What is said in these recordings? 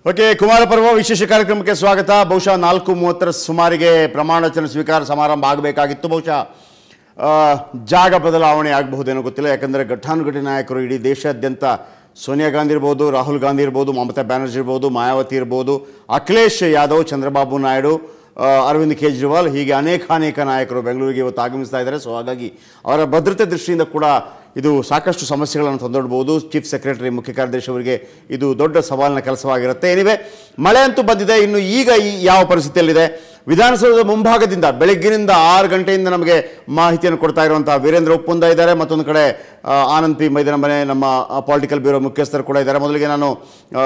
Okay Kumara ಪರ್ವ ವಿಶೇಷ ಕಾರ್ಯಕ್ರಮಕ್ಕೆ ಸ್ವಾಗತ ಬಹುಶಃ ನಾಲ್ಕು ಮೂವತ್ತರ ಸುಮಾರಿಗೆ ಪ್ರಮಾಣ ವಚನ ಸ್ವೀಕಾರ ಸಮಾರಂಭ ಆಗಬೇಕಾಗಿತ್ತು ಬಹುಶಃ ಆ, ಜಾಗ ಬದಲಾವಣೆ ಆಗಬಹುದೇನೋ ಗೊತ್ತಿಲ್ಲ ಯಾಕಂದರೆ ಘಟಾನುಘಟಿ ನಾಯಕರು ಇಡೀ ದೇಶಾದ್ಯಂತ ಸೋನಿಯಾ ಗಾಂಧಿ ಇರ್ಬೋದು ರಾಹುಲ್ ಗಾಂಧಿ ಇರ್ಬೋದು ಮಮತಾ ಬ್ಯಾನರ್ಜಿ ಇರ್ಬೋದು ಮಾಯಾವತಿ ಇರ್ಬೋದು ಅಖಿಲೇಶ್ ಯಾದವ್ ಚಂದ್ರಬಾಬು ನಾಯ್ಡು ಆ, ಅರವಿಂದ್ ಕೇಜ್ರಿವಾಲ್ ಹೀಗೆ ಅನೇಕ ಅನೇಕ ನಾಯಕರು ಬೆಂಗಳೂರಿಗೆ ಇವತ್ತು ಆಗಮಿಸ್ತಾ ಇದ್ದಾರೆ ಸೊ ಹಾಗಾಗಿ ಅವರ ಭದ್ರತೆ ದೃಷ್ಟಿಯಿಂದ ಕೂಡ ಇದು ಸಾಕಷ್ಟು ಸಮಸ್ಯೆಗಳನ್ನು ತಂದೊಡ್ಬೋದು ಚೀಫ್ ಸೆಕ್ರೆಟರಿ ಮುಖ್ಯ ಕಾರ್ಯದರ್ಶಿ ಅವರಿಗೆ ಇದು ದೊಡ್ಡ ಸವಾಲಿನ ಕೆಲಸವಾಗಿರುತ್ತೆ ಏನಿವೆ ಮಳೆ ಅಂತೂ ಬಂದಿದೆ ಇನ್ನು ಈಗ ಈ ಯಾವ ಪರಿಸ್ಥಿತಿಯಲ್ಲಿದೆ ವಿಧಾನಸೌಧದ ಮುಂಭಾಗದಿಂದ ಬೆಳಗ್ಗಿನಿಂದ ಆರು ಗಂಟೆಯಿಂದ ನಮಗೆ ಮಾಹಿತಿಯನ್ನು ಕೊಡ್ತಾ ಇರುವಂತಹ ವೀರೇಂದ್ರ ಒಪ್ಪಂದ ಇದ್ದಾರೆ ಮತ್ತೊಂದು ಕಡೆ ಆ, ಆನಂದ್ ಪಿ ಮೈದಾನ ಮನೆ ನಮ್ಮ ಪೊಲಿಟಿಕಲ್ ಬ್ಯೂರೋ ಮುಖ್ಯಸ್ಥರು ಕೂಡ ಇದ್ದಾರೆ ಮೊದಲಿಗೆ ನಾನು ಆ,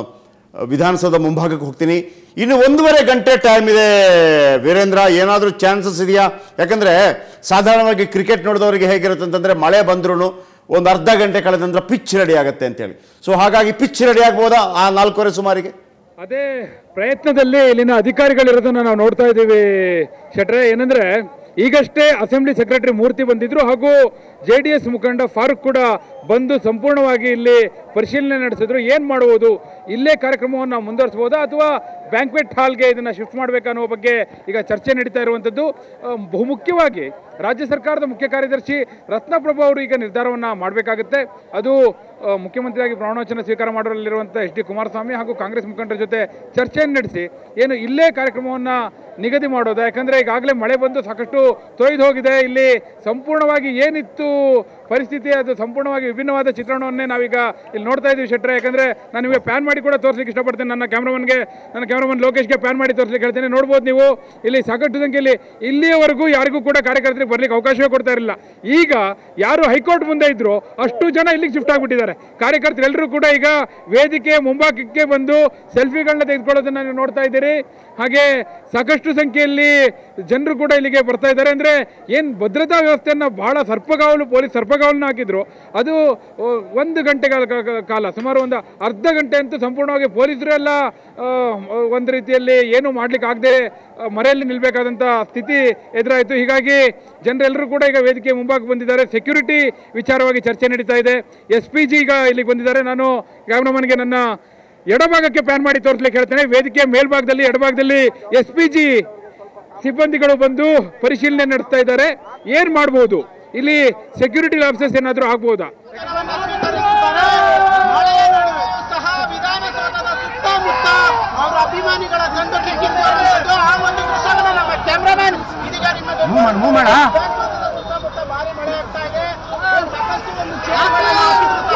ವಿಧಾನಸೌಧ ಮುಂಭಾಗಕ್ಕೆ ಹೋಗ್ತೀನಿ ಇನ್ನು ಒಂದೂವರೆ ಗಂಟೆ ಟೈಮ್ ಇದೆ ವೀರೇಂದ್ರ ಏನಾದರೂ ಚಾನ್ಸಸ್ ಇದೆಯಾ ಯಾಕಂದರೆ ಸಾಧಾರಣವಾಗಿ ಕ್ರಿಕೆಟ್ ನೋಡಿದವರಿಗೆ ಹೇಗಿರುತ್ತೆ ಅಂತಂದರೆ ಮಳೆ ಬಂದ್ರೂ ಒಂದು ಅರ್ಧ ಗಂಟೆ ಕಳೆದ ನಂತರ ಪಿಚ್ ರೆಡಿ ಆಗುತ್ತೆ ಅಂತೇಳಿ ಸೊ ಹಾಗಾಗಿ ಪಿಚ್ ರೆಡಿ ಆಗ್ಬೋದಾ ಆ ನಾಲ್ಕೂವರೆ ಸುಮಾರಿಗೆ ಅದೇ ಪ್ರಯತ್ನದಲ್ಲಿ ಇಲ್ಲಿನ ಅಧಿಕಾರಿಗಳಿರೋದನ್ನ ನಾವು ನೋಡ್ತಾ ಇದ್ದೀವಿ ಶೆಟ್ರೆ ಏನಂದ್ರೆ ಈಗಷ್ಟೇ ಅಸೆಂಬ್ಲಿ ಸೆಕ್ರೆಟರಿ ಮೂರ್ತಿ ಬಂದಿದ್ರು ಹಾಗೂ ಜೆ ಡಿ ಎಸ್ ಮುಖಂಡ ಫಾರೂಕ್ ಕೂಡ ಬಂದು ಸಂಪೂರ್ಣವಾಗಿ ಇಲ್ಲಿ ಪರಿಶೀಲನೆ ನಡೆಸಿದ್ರು ಏನ್ ಮಾಡುವುದು ಇಲ್ಲೇ ಕಾರ್ಯಕ್ರಮವನ್ನು ನಾವು ಮುಂದುವರಿಸಬಹುದಾ ಅಥವಾ ಬ್ಯಾಂಕ್ವೆಟ್ ಹಾಲ್ಗೆ ಇದನ್ನ ಶಿಫ್ಟ್ ಮಾಡಬೇಕನ್ನೋ ಬಗ್ಗೆ ಈಗ ಚರ್ಚೆ ನಡೀತಾ ಇರುವಂಥದ್ದು ಆ, ಬಹುಮುಖ್ಯವಾಗಿ ರಾಜ್ಯ ಸರ್ಕಾರದ ಮುಖ್ಯ ಕಾರ್ಯದರ್ಶಿ ರತ್ನಪ್ರಭು ಅವರು ಈಗ ನಿರ್ಧಾರವನ್ನ ಮಾಡಬೇಕಾಗುತ್ತೆ ಅದು ಆ, ಮುಖ್ಯಮಂತ್ರಿಯಾಗಿ ಪ್ರಮಾಣವಚನ ಸ್ವೀಕಾರ ಮಾಡಲಿರುವಂಥ ಎಚ್ ಡಿ ಕುಮಾರಸ್ವಾಮಿ ಹಾಗೂ ಕಾಂಗ್ರೆಸ್ ಮುಖಂಡರ ಜೊತೆ ಚರ್ಚೆಯನ್ನು ನಡೆಸಿ ಏನು ಇಲ್ಲೇ ಕಾರ್ಯಕ್ರಮವನ್ನ ನಿಗದಿ ಮಾಡೋದು ಯಾಕಂದ್ರೆ ಈಗಾಗಲೇ ಮಳೆ ಬಂದು ಸಾಕಷ್ಟು ತೊಯ್ದು ಹೋಗಿದೆ ಇಲ್ಲಿ ಸಂಪೂರ್ಣವಾಗಿ ಏನಿತ್ತು ಪರಿಸ್ಥಿತಿ ಅದು ಸಂಪೂರ್ಣವಾಗಿ ವಿಭಿನ್ನವಾದ ಚಿತ್ರಣವನ್ನೇ ನಾವೀಗ ಇಲ್ಲಿ ನೋಡ್ತಾ ಇದ್ದೀವಿ ಶೆಟ್ರೆ ಯಾಕಂದ್ರೆ ನಾನು ನಿಮಗೆ ಪ್ಯಾನ್ ಮಾಡಿ ಕೂಡ ತೋರಿಸ್ಲಿಕ್ಕೆ ಇಷ್ಟಪಡ್ತೇನೆ ನನ್ನ ಕ್ಯಾಮ್ರಾಮನ್ಗೆ ನನ್ನ ಕ್ಯಾಮ್ರಾಮನ್ ಲೋಕೇಶ್ಗೆ ಪ್ಯಾನ್ ಮಾಡಿ ತೋರಿಸ್ಲಿಕ್ಕೆ ಹೇಳ್ತೇನೆ ನೋಡ್ಬೋದು ನೀವು ಇಲ್ಲಿ ಸಾಕಷ್ಟು ಸಂಖ್ಯೆಯಲ್ಲಿ ಇಲ್ಲಿಯವರೆಗೂ ಯಾರಿಗೂ ಕೂಡ ಕಾರ್ಯಕರ್ತರಿಗೆ ಬರ್ಲಿಕ್ಕೆ ಅವಕಾಶವೇ ಕೊಡ್ತಾ ಇರಲಿಲ್ಲ ಈಗ ಯಾರು ಹೈಕೋರ್ಟ್ ಮುಂದೆ ಇದ್ರು ಅಷ್ಟು ಜನ ಇಲ್ಲಿಗೆ ಶಿಫ್ಟ್ ಆಗಿಬಿಟ್ಟಿದ್ದಾರೆ ಕಾರ್ಯಕರ್ತರು ಎಲ್ಲರೂ ಕೂಡ ಈಗ ವೇದಿಕೆ ಮುಂಭಾಗಕ್ಕೆ ಬಂದು ಸೆಲ್ಫಿಗಳನ್ನ ತೆಗೆದುಕೊಳ್ಳೋದನ್ನ ನೀವು ನೋಡ್ತಾ ಇದ್ದೀರಿ ಹಾಗೆ ಸಾಕಷ್ಟು ಸಂಖ್ಯೆಯಲ್ಲಿ ಜನರು ಕೂಡ ಇಲ್ಲಿಗೆ ಬರ್ತಾ ಇದ್ದಾರೆ ಅಂದ್ರೆ ಏನ್ ಭದ್ರತಾ ವ್ಯವಸ್ಥೆಯನ್ನ ಬಹಳ ಸರ್ಪಗಾವಲು ಪೊಲೀಸ್ ಸರ್ಪಗಾವಲನ್ನ ಹಾಕಿದ್ರು ಅದು ಆ, ಒಂದು ಗಂಟೆ ಕಾಲ ಕಾಲ- ಕಾಲ ಸುಮಾರು ಒಂದು ಅರ್ಧ ಗಂಟೆ ಅಂತೂ ಸಂಪೂರ್ಣವಾಗಿ ಪೊಲೀಸರು ಎಲ್ಲ ಆ, ಒಂದು ರೀತಿಯಲ್ಲಿ ಏನು ಮಾಡ್ಲಿಕ್ಕೆ ಆಗದೆ ಮರೆಯಲ್ಲಿ ನಿಲ್ಬೇಕಾದಂತ ಸ್ಥಿತಿ ಎದುರಾಯಿತು ಹೀಗಾಗಿ ಜನರೆಲ್ಲರೂ ಕೂಡ ಈಗ ವೇದಿಕೆ ಮುಂಭಾಗ ಬಂದಿದ್ದಾರೆ ಸೆಕ್ಯೂರಿಟಿ ವಿಚಾರವಾಗಿ ಚರ್ಚೆ ನಡೀತಾ ಇದೆ ಎಸ್ ಪಿ ಜಿ ಈಗ ಇಲ್ಲಿಗೆ ಬಂದಿದ್ದಾರೆ ನಾನು ಕ್ಯಾಮ್ರಾಮನ್ಗೆ ನನ್ನ ಎಡಭಾಗಕ್ಕೆ ಪ್ಯಾನ್ ಮಾಡಿ ತೋರಿಸ್ಲಿಕ್ಕೆ ಹೇಳ್ತೇನೆ ವೇದಿಕೆಯ ಮೇಲ್ಭಾಗದಲ್ಲಿ ಎಡಭಾಗದಲ್ಲಿ ಎಸ್ ಪಿ ಜಿ ಸಿಬ್ಬಂದಿಗಳು ಬಂದು ಪರಿಶೀಲನೆ ನಡೆಸ್ತಾ ಇದ್ದಾರೆ ಏನ್ ಮಾಡಬಹುದು ಇಲ್ಲಿ ಸೆಕ್ಯೂರಿಟಿ ಲಾಬ್ಸಸ್ ಏನಾದರೂ ಆಗ್ಬೋದಾ ಮಳೆಯ ನಡುವೆ ಸಹ ವಿಧಾನಸೌಧದ ಸುತ್ತಮುತ್ತ ಅವರ ಅಭಿಮಾನಿಗಳ ತಂಡ ಕಿಕ್ಕಿರಿದು ಆ ಒಂದು ದೃಶ್ಯವನ್ನು ನಮ್ಮ ಕ್ಯಾಮ್ರಾಮನ್ ಇದೀಗ ನಿಮ್ಮ ವಿಧಾನಸೌಧದ ಸುತ್ತಮುತ್ತ ಭಾರಿ ಮಳೆ ಆಗ್ತಾ ಇದೆ ಸಾಕಷ್ಟು ಒಂದು ಚೇರುಗಳನ್ನು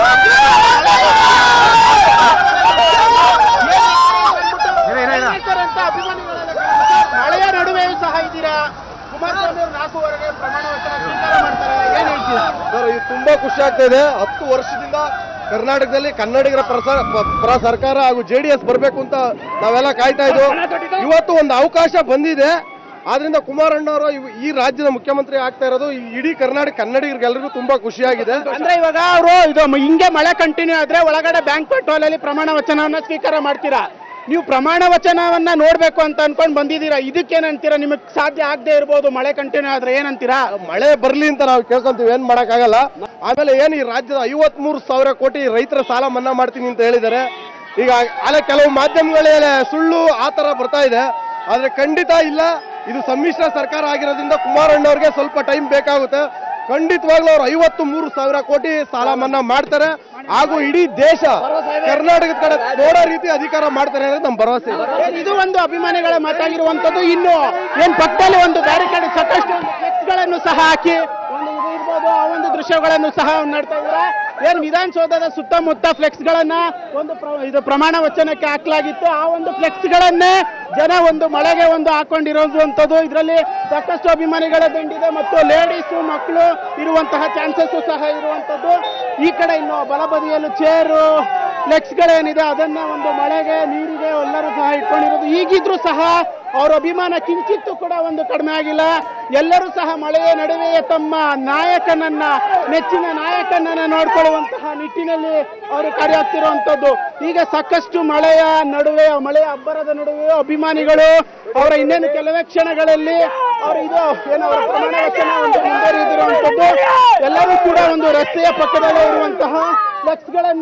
ಸೈನಿಕರಂತ ಅಭಿಮಾನಿಗಳೆಲ್ಲ ಕಾಣಿಸ್ತಾರೆ. ಮಳೆಯ ನಡುವೆಯೂ ಸಹ ಇದ್ದೀರಾ ಕುಮಾರಸ್ವಾಮಿ ಅವರು ನಾಲ್ಕೂವರೆಗೆ ಪ್ರಮಾಣ ವಚನ ಸ್ವೀಕಾರ ಮಾಡ್ತಾರೆ ಏನ್ ಹೇಳ್ತೀರಾ ಸರ್ ಇದು ತುಂಬಾ ಖುಷಿ ಆಗ್ತಾ ಇದೆ ಹತ್ತು ವರ್ಷದಿಂದ ಕರ್ನಾಟಕದಲ್ಲಿ ಕನ್ನಡಿಗರ ಪ್ರಸ- ಪ- ಪರ ಸರ್ಕಾರ ಹಾಗೂ ಜೆ ಡಿ ಎಸ್ ಬರಬೇಕು ಅಂತ ನಾವೆಲ್ಲ ಕಾಯ್ತಾ ಇದ್ವು ಇವತ್ತು ಒಂದು ಅವಕಾಶ ಬಂದಿದೆ ಆದ್ರಿಂದ ಕುಮಾರಣ್ಣವರು ಇವ್- ಈ ರಾಜ್ಯದ ಮುಖ್ಯಮಂತ್ರಿ ಆಗ್ತಾ ಇರೋದು ಈ ಇಡೀ ಕರ್ನಾಟಕ ಕನ್ನಡಿಗರಿಗೆಲ್ಲರಿಗೂ ತುಂಬಾ ಖುಷಿಯಾಗಿದೆ ಅಂದ್ರೆ ಇವಾಗ ಅವರು ಇದು ಮ- ಹಿಂಗೆ ಮಳೆ ಕಂಟಿನ್ಯೂ ಆದ್ರೆ ಒಳಗಡೆ ಬ್ಯಾಂಕ್ ಹಾಲ್ ಅಲ್ಲಿ ಪ್ರಮಾಣ ವಚನವನ್ನ ಸ್ವೀಕಾರ ಮಾಡ್ತೀರಾ ನೀವು ಪ್ರಮಾಣ ವಚನವನ್ನ ನೋಡ್ಬೇಕು ಅಂತ ಅನ್ಕೊಂಡ್ ಬಂದಿದ್ದೀರಾ ಇದಕ್ಕೇನಂತೀರಾ ನಿಮಗೆ ಸಾಧ್ಯ ಆಗದೆ ಇರ್ಬೋದು ಮಳೆ ಕಂಟಿನ್ಯೂ ಆದ್ರೆ ಏನಂತೀರಾ ಮಳೆ ಬರ್ಲಿ ಅಂತ ನಾವು ಕೇಳ್ಕೊಂತೀವಿ ಏನ್ ಮಾಡಕ್ಕಾಗಲ್ಲ ಆಮೇಲೆ ಏನು ಈ ರಾಜ್ಯದ ಐವತ್ ಮೂರು ಸಾವಿರ ಕೋಟಿ ರೈತರ ಸಾಲ ಮನ್ನಾ ಮಾಡ್ತೀನಿ ಅಂತ ಹೇಳಿದ್ದಾರೆ ಈಗ ಅಲ್ಲ ಕೆಲವು ಮಾಧ್ಯಮಗಳಲ್ಲಿ ಸುಳ್ಳು ಆ ತರ ಬರ್ತಾ ಇದೆ ಆದ್ರೆ ಖಂಡಿತ ಇಲ್ಲ ಇದು ಸಮ್ಮಿಶ್ರ ಸರ್ಕಾರ ಆಗಿರೋದ್ರಿಂದ ಕುಮಾರಣ್ಣವ್ರಿಗೆ ಸ್ವಲ್ಪ ಟೈಮ್ ಬೇಕಾಗುತ್ತೆ ಖಂಡಿತವಾಗ್ಲೂ ಅವ್ರು ಐವತ್ತು ಮೂರು ಸಾವಿರ ಕೋಟಿ ಸಾಲ ಮನ್ನಾ ಮಾಡ್ತಾರೆ ಹಾಗೂ ಇಡೀ ದೇಶ ಕರ್ನಾಟಕದ ಕಡೆ ನೋಡೋ ರೀತಿ ಅಧಿಕಾರ ಮಾಡ್ತಾರೆ ಅನ್ನೋದು ನಮ್ಮ ಭರವಸೆ ಇದೆ. ಏನ್ ಇದು ಒಂದು ಅಭಿಮಾನಿಗಳ ಮಾತಾಗಿರುವಂತದ್ದು ಇನ್ನು ಏನ್ ಪಕ್ಕದಲ್ಲಿ ಒಂದು ಬ್ಯಾರಿಕೇಡ್ ಸಾಕಷ್ಟು ಒಂದು flex ಗಳನ್ನು ಸಹ ಹಾಕಿ ಒಂದು ಇದು ಇರ್ಬೋದು ಆ ಒಂದು ದೃಶ್ಯಗಳನ್ನು ಸಹ ನೋಡ್ತಾ ಇದ್ದೀರಾ ಏನ್ ವಿಧಾನಸೌಧದ ಸುತ್ತಮುತ್ತ ಫ್ಲೆಕ್ಸ್ ಗಳನ್ನ ಒಂದು ಪ್ರ- ಇದು ಪ್ರಮಾಣ ವಚನಕ್ಕೆ ಹಾಕಲಾಗಿತ್ತು ಆ ಒಂದು ಫ್ಲೆಕ್ಸ್ ಗಳನ್ನೇ ಜನ ಒಂದು ಮಳೆಗೆ ಒಂದು ಹಾಕೊಂಡಿರುವಂತದ್ದು ಇದರಲ್ಲಿ ಸಾಕಷ್ಟು ಅಭಿಮಾನಿಗಳ ದಂಡಿದೆ ಮತ್ತು ಲೇಡೀಸ್ ಮಕ್ಕಳು ಇರುವಂತಹ ಚಾನ್ಸಸ್ ಸಹ ಇರುವಂತದ್ದು ಈ ಕಡೆ ಇನ್ನು ಬಲಬದಿಯಲ್ಲೂ ಚೇರು ಫ್ಲೆಕ್ಸ್ಗಳೇನಿದೆ ಅದನ್ನ ಒಂದು ಮಳೆಗೆ ನೀರಿಗೆ ಎಲ್ಲರೂ ಸಹ ಇಟ್ಕೊಂಡಿರೋದು ಈಗಿದ್ರು ಸಹ ಅವ್ರ ಅಭಿಮಾನ ಕಿಂಚಿತ್ತು ಕೂಡ ಒಂದು ಕಡಿಮೆ ಆಗಿಲ್ಲ ಎಲ್ಲರೂ ಸಹ ಮಳೆಯ ನಡುವೆಯೇ ತಮ್ಮ ನಾಯಕನನ್ನ ನೆಚ್ಚಿನ ನಾಯಕನನ್ನ ನೋಡ್ಕೊಳ್ಳುವಂತಹ ನಿಟ್ಟಿನಲ್ಲಿ ಅವರು ಕಾರ್ಯಾಗ್ತಿರುವಂತದ್ದು ಈಗ ಸಾಕಷ್ಟು ಮಳೆಯ ನಡುವೆ ಮಳೆಯ ಅಬ್ಬರದ ನಡುವೆ ಅಭಿಮಾನಿಗಳು ಅವರ ಇನ್ನೇನು ಕೆಲವೇ ಕ್ಷಣಗಳಲ್ಲಿ ಅವರು ಇದು ಏನು ಅವರ ಪ್ರಮಾಣ ವಚನ ಒಂದು ಮುಂದುವರಿದಿರುವಂತದ್ದು ಎಲ್ಲರೂ ಕೂಡ ಒಂದು ರಸ್ತೆಯ ಪಕ್ಕದಲ್ಲೇ ಇರುವಂತಹ ಫ್ಲೆಕ್ಸ್ಗಳನ್ನೇ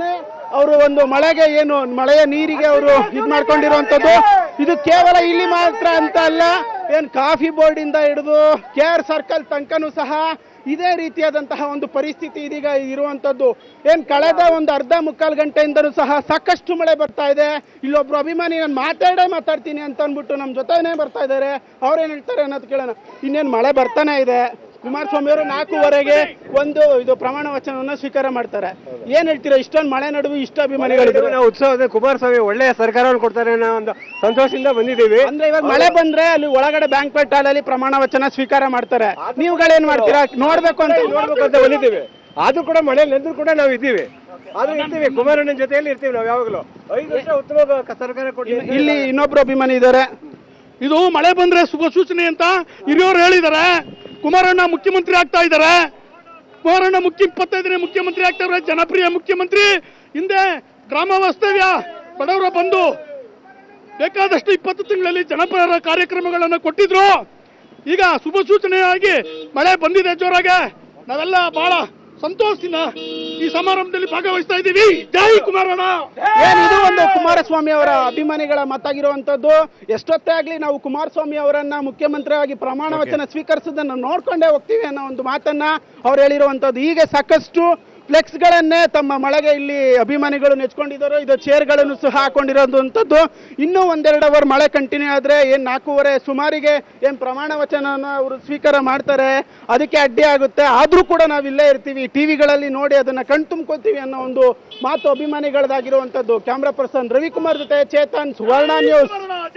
ಅವರು ಒಂದು ಮಳೆಗೆ ಏನು ಮಳೆಯ ನೀರಿಗೆ ಅವರು ಇದು ಮಾಡ್ಕೊಂಡಿರುವಂತದ್ದು ಇದು ಕೇವಲ ಇಲ್ಲಿ ಮಾತ್ರ ಅಂತ ಅಲ್ಲ ಏನ್ ಕಾಫಿ ಬೋರ್ಡ್ ಇಂದ ಹಿಡಿದು ಕೆ ಆರ್ ಸರ್ಕಲ್ ತನಕನೂ ಸಹ ಇದೇ ರೀತಿಯಾದಂತಹ ಒಂದು ಪರಿಸ್ಥಿತಿ ಇದೀಗ ಇರುವಂತದ್ದು ಏನ್ ಕಳೆದ ಒಂದು ಅರ್ಧ ಮುಕ್ಕಾಲು ಗಂಟೆಯಿಂದನೂ ಸಹ ಸಾಕಷ್ಟು ಮಳೆ ಬರ್ತಾ ಇದೆ ಇಲ್ಲೊಬ್ರು ಅಭಿಮಾನಿ ನಾನು ಮಾತಾಡೇ ಮಾತಾಡ್ತೀನಿ ಅಂತ ಅಂದ್ಬಿಟ್ಟು ನಮ್ಮ ಜೊತೆನೇ ಬರ್ತಾ ಇದ್ದಾರೆ ಅವ್ರೇನ್ ಹೇಳ್ತಾರೆ ಅನ್ನೋದು ಕೇಳೋಣ ಇನ್ನೇನು ಮಳೆ ಬರ್ತಾನೆ ಇದೆ ಕುಮಾರಸ್ವಾಮಿ ಅವರು ನಾಲ್ಕೂವರೆಗೆ ಒಂದು ಇದು ಪ್ರಮಾಣ ವಚನವನ್ನ ಸ್ವೀಕಾರ ಮಾಡ್ತಾರೆ ಏನ್ ಹೇಳ್ತೀರಾ ಇಷ್ಟೊಂದು ಮಳೆ ನಡುವೆ ಇಷ್ಟ ಅಭಿಮಾನಿಗಳಿದ್ದಾರೆ ನಾವು ಉತ್ಸವದ ಕುಮಾರಸ್ವಾಮಿ ಒಳ್ಳೆ ಸರ್ಕಾರವನ್ನು ಕೊಡ್ತಾರೆ ಅನ್ನೋ ಒಂದು ಸಂತೋಷದಿಂದ ಬಂದಿದ್ದೀವಿ ಅಂದ್ರೆ ಇವಾಗ ಮಳೆ ಬಂದ್ರೆ ಅಲ್ಲಿ ಒಳಗಡೆ ಬ್ಯಾಂಕ್ವೆಟ್ ಹಾಲ್ ಅಲ್ಲಿ ಪ್ರಮಾಣ ವಚನ ಸ್ವೀಕಾರ ಮಾಡ್ತಾರೆ ನೀವುಗಳೇನ್ ಮಾಡ್ತೀರಾ ನೋಡ್ಬೇಕು ಅಂತ ನೋಡ್ಬೇಕು ಅಂತ ಬಂದಿದ್ದೀವಿ ಆದ್ರೂ ಕೂಡ ಮಳೆ ನೆಂದ್ರು ಕೂಡ ನಾವು ಇದ್ದೀವಿ ಆದ್ರೂ ಇರ್ತೀವಿ ಕುಮಾರಣ್ಣನ ಜೊತೆಯಲ್ಲಿ ಇರ್ತೀವಿ ನಾವು ಯಾವಾಗಲೂ ಐದು ವರ್ಷ ಉತ್ತಮ ಕ- ಸರ್ಕಾರ ಕೊಡಿ ಅಂತ ಇಲ್ಲಿ ಇನ್ನೊಬ್ರು ಅಭಿಮಾನಿ ಇದ್ದಾರೆ ಇದು ಮಳೆ ಬಂದ್ರೆ ಶುಭ ಸೂಚನೆ ಅಂತ ಹಿರಿಯವರು ಹೇಳಿದ್ದಾರೆ ಕುಮಾರಣ್ಣ ಮುಖ್ಯಮಂತ್ರಿ ಆಗ್ತಾ ಇದ್ದಾರೆ ಕುಮಾರಣ್ಣ ಮುಖ್ಯ ಇಪ್ಪತ್ತೈದನೇ ಮುಖ್ಯಮಂತ್ರಿ ಆಗ್ತಾ ಇದ್ದಾರೆ ಜನಪ್ರಿಯ ಮುಖ್ಯಮಂತ್ರಿ ಹಿಂದೆ ಗ್ರಾಮ ವಾಸ್ತವ್ಯ ಬಡವರ ಬಂದು ಬೇಕಾದಷ್ಟು ಇಪ್ಪತ್ತು ತಿಂಗಳಲ್ಲಿ ಜನಪರ ಕಾರ್ಯಕ್ರಮಗಳನ್ನು ಕೊಟ್ಟಿದ್ರು ಈಗ ಶುಭ ಸೂಚನೆಯಾಗಿ ಮಳೆ ಬಂದಿದೆ ಜೋರಾಗೆ ನಾವೆಲ್ಲ ಬಹಳ ಸಂತೋಷದಿಂದ ಈ ಸಮಾರಂಭದಲ್ಲಿ ಭಾಗವಹಿಸ್ತಾ ಇದ್ದೀವಿ ಜೈ ಕುಮಾರಣ್ಣ ಏನ್ ಇದು ಒಂದು ಕುಮಾರಸ್ವಾಮಿ ಅವರ ಅಭಿಮಾನಿಗಳ ಮತ್ತಾಗಿರುವಂತದ್ದು ಎಷ್ಟೊತ್ತೇ ಆಗ್ಲಿ ನಾವು ಕುಮಾರಸ್ವಾಮಿ ಅವರನ್ನ ಮುಖ್ಯಮಂತ್ರಿಯಾಗಿ ಪ್ರಮಾಣ ವಚನ ಸ್ವೀಕರಿಸೋದನ್ನ ನೋಡ್ಕೊಂಡೇ ಹೋಗ್ತೀವಿ ಅನ್ನೋ ಒಂದು ಮಾತನ್ನ ಅವ್ರು ಹೇಳಿರುವಂತದ್ದು ಹೀಗೆ ಸಾಕಷ್ಟು ಫ್ಲೆಕ್ಸ್ ಗಳನ್ನೇ ತಮ್ಮ ಮಳೆಗೆ ಇಲ್ಲಿ ಅಭಿಮಾನಿಗಳು ನೆಚ್ಕೊಂಡಿದ್ದಾರೆ ಇದು ಚೇರ್ಗಳನ್ನು ಸಹ ಹಾಕೊಂಡಿರೋದಂಥದ್ದು ಇನ್ನೂ ಒಂದೆರಡು ಅವರ್ ಮಳೆ ಕಂಟಿನ್ಯೂ ಆದ್ರೆ ಏನ್ ನಾಲ್ಕೂವರೆ ಸುಮಾರಿಗೆ ಏನ್ ಪ್ರಮಾಣ ವಚನನ ಅವರು ಸ್ವೀಕಾರ ಮಾಡ್ತಾರೆ ಅದಕ್ಕೆ ಅಡ್ಡಿ ಆಗುತ್ತೆ ಆದ್ರೂ ಕೂಡ ನಾವು ಇಲ್ಲೇ ಇರ್ತೀವಿ ಟಿವಿಗಳಲ್ಲಿ ನೋಡಿ ಅದನ್ನ ಕಣ್ ತುಂಬ್ಕೋತೀವಿ ಅನ್ನೋ ಒಂದು ಮಾತು ಅಭಿಮಾನಿಗಳದಾಗಿರುವಂತದ್ದು ಕ್ಯಾಮ್ರಾ ಪರ್ಸನ್ ರವಿಕುಮಾರ್ ಜೊತೆ Chetan Suvarna news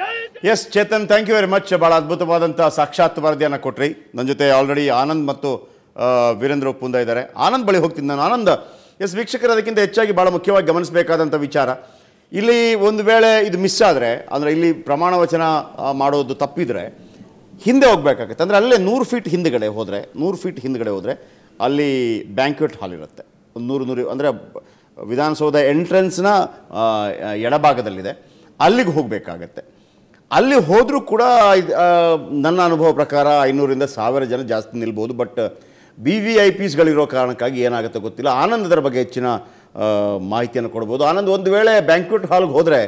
yes Chetan thank you very much ಭಾಳ ಅದ್ಭುತವಾದಂಥ ಸಾಕ್ಷಾತ್ ವರದಿಯನ್ನು ಕೊಟ್ರಿ ನನ್ನ ಜೊತೆ ಆಲ್ರೆಡಿ ಆನಂದ್ ಮತ್ತು ಆ, ವೀರೇಂದ್ರ ಒಪ್ಪುಂದ ಇದ್ದಾರೆ ಆನಂದ್ ಬಳಿ ಹೋಗ್ತೀನಿ ನಾನು ಆನಂದ್ ಎಸ್ ವೀಕ್ಷಕರು ಅದಕ್ಕಿಂತ ಹೆಚ್ಚಾಗಿ ಭಾಳ ಮುಖ್ಯವಾಗಿ ಗಮನಿಸಬೇಕಾದಂಥ ವಿಚಾರ ಇಲ್ಲಿ ಒಂದು ವೇಳೆ ಇದು ಮಿಸ್ ಆದರೆ ಅಂದರೆ ಇಲ್ಲಿ ಪ್ರಮಾಣ ವಚನ ಆ, ಮಾಡೋದು ತಪ್ಪಿದರೆ ಹಿಂದೆ ಹೋಗ್ಬೇಕಾಗತ್ತೆ ಅಂದರೆ ಅಲ್ಲೇ ನೂರು ಫೀಟ್ ಹಿಂದ್ಗಡೆ ಹೋದರೆ ನೂರು ಫೀಟ್ ಹಿಂದ್ಗಡೆ ಹೋದರೆ ಅಲ್ಲಿ ಬ್ಯಾಂಕ್ವೆಟ್ ಹಾಲ್ ಇರುತ್ತೆ ಒಂದು ನೂರು ನೂರು ಅಂದರೆ ವಿಧಾನಸೌಧ ಎಂಟ್ರೆನ್ಸ್ನ ಎಡಭಾಗದಲ್ಲಿದೆ ಅಲ್ಲಿಗೆ ಹೋಗಬೇಕಾಗತ್ತೆ ಅಲ್ಲಿ ಹೋದರೂ ಕೂಡ ಇದ್- ಆ, ನನ್ನ ಅನುಭವ ಪ್ರಕಾರ ಐನೂರಿಂದ ಸಾವಿರ ಜನ ಜಾಸ್ತಿ ನಿಲ್ಬೋದು ಬಟ್ ಬಿ ವಿ ಐ ಪಿಸ್ಗಳಿರೋ ಕಾರಣಕ್ಕಾಗಿ ಏನಾಗುತ್ತೆ ಗೊತ್ತಿಲ್ಲ ಆನಂದ್ ಅದರ ಬಗ್ಗೆ ಹೆಚ್ಚಿನ ಆ, ಮಾಹಿತಿಯನ್ನು ಕೊಡ್ಬೋದು ಆನಂದ್ ಒಂದು ವೇಳೆ ಬ್ಯಾಂಕ್ವೆಟ್ ಹಾಲ್ಗೆ ಹೋದರೆ